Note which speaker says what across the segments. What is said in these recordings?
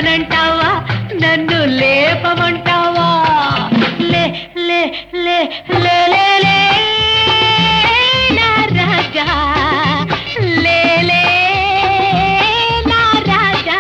Speaker 1: లేవనంటావా నన్ను లేపమంటావా లే లే లే లే లే లే నా రాజా లే లే నా రాజా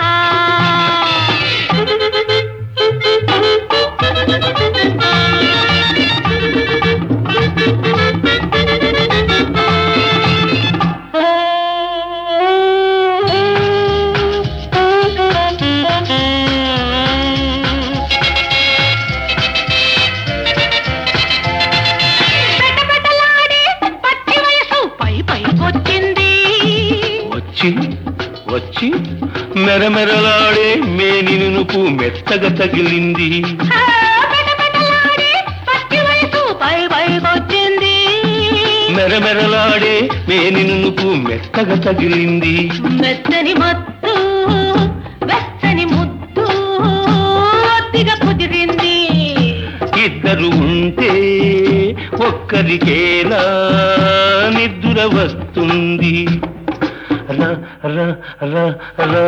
Speaker 1: పెటపెటలాడే పచ్చి వయసు పై పైకొచ్చింది
Speaker 2: వచ్చి వచ్చి మెరమెరలాడే మేని నునుపు మెత్తగా తగిలింది
Speaker 1: ఆ, పెటపెటలాడే పచ్చి వయసు పై పైకొచ్చింది
Speaker 2: మెరమెరలాడే మేని నునుపు మెత్తగా తగిలింది
Speaker 1: మెత్తని మత్తు వెచ్చని ముద్దు ఒత్తిగా కుదిరింది
Speaker 2: ఇద్దరు ఉంటే ఒక్కరికేలా నిద్ర వస్తుంది రా రా రా రా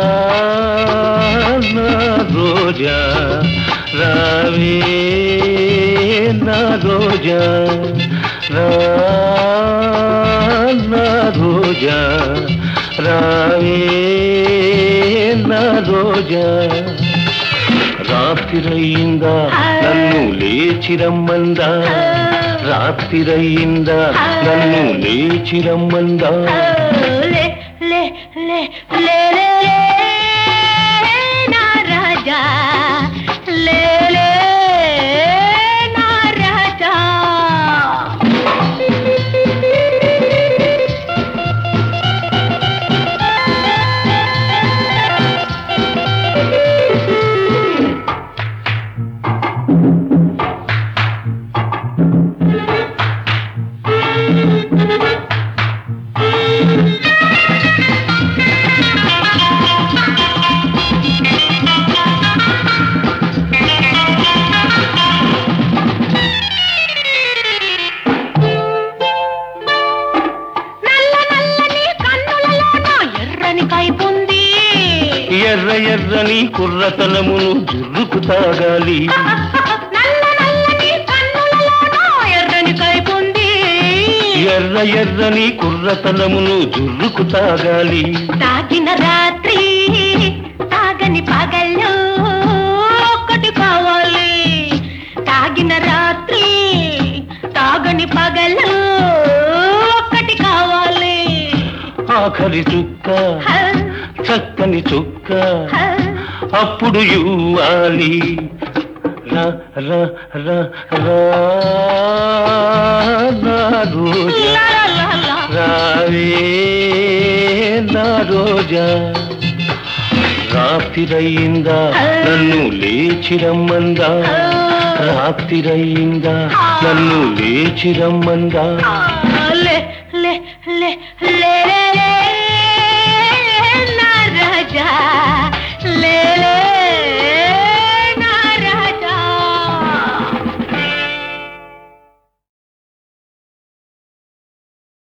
Speaker 2: నా రోజా రావే నా రోజా రా నా రోజా రావే నా రోజా రాత్రిరయ్యిందా నన్ను లేచిరమ్మందా రాత్రిరయ్యిందా నన్ను లేచిరమ్మందా
Speaker 1: లే లే లే లే లే లే నా రాజా లే లే నా రాజా నల్ల నల్లని కన్నులలో నా ఎర్రని కైపుంది
Speaker 2: ఎర్ర ఎర్రని కుర్రతనమును జుర్రుకు తాగాలి
Speaker 1: నల్ల నల్లని కన్నులలో నా ఎర్రని కైపుంది
Speaker 2: ఎర్ర ఎర్రని కుర్రతనమును జుర్రుకు తాగాలి
Speaker 1: తాగిన రాత్రి తాగని పగళ్ళు ఒక్కటి కావాలి తాగిన రాత్రి తాగని పగళ్ళు ఒక్కటి కావాలి
Speaker 2: ఆఖరి చుక్క
Speaker 1: హ,
Speaker 2: చక్కని చుక్క
Speaker 1: హ,
Speaker 2: అప్పుడు ఇవ్వాలి రా రా రా రా నా రోజా
Speaker 1: లా, లా, లా.
Speaker 2: రావే నా రోజా రాత్రిరయ్యిందా నన్ను లేచిరమ్మందా రాత్రిరయ్యిందా నన్ను లేచిరమ్మందా
Speaker 1: ఆ,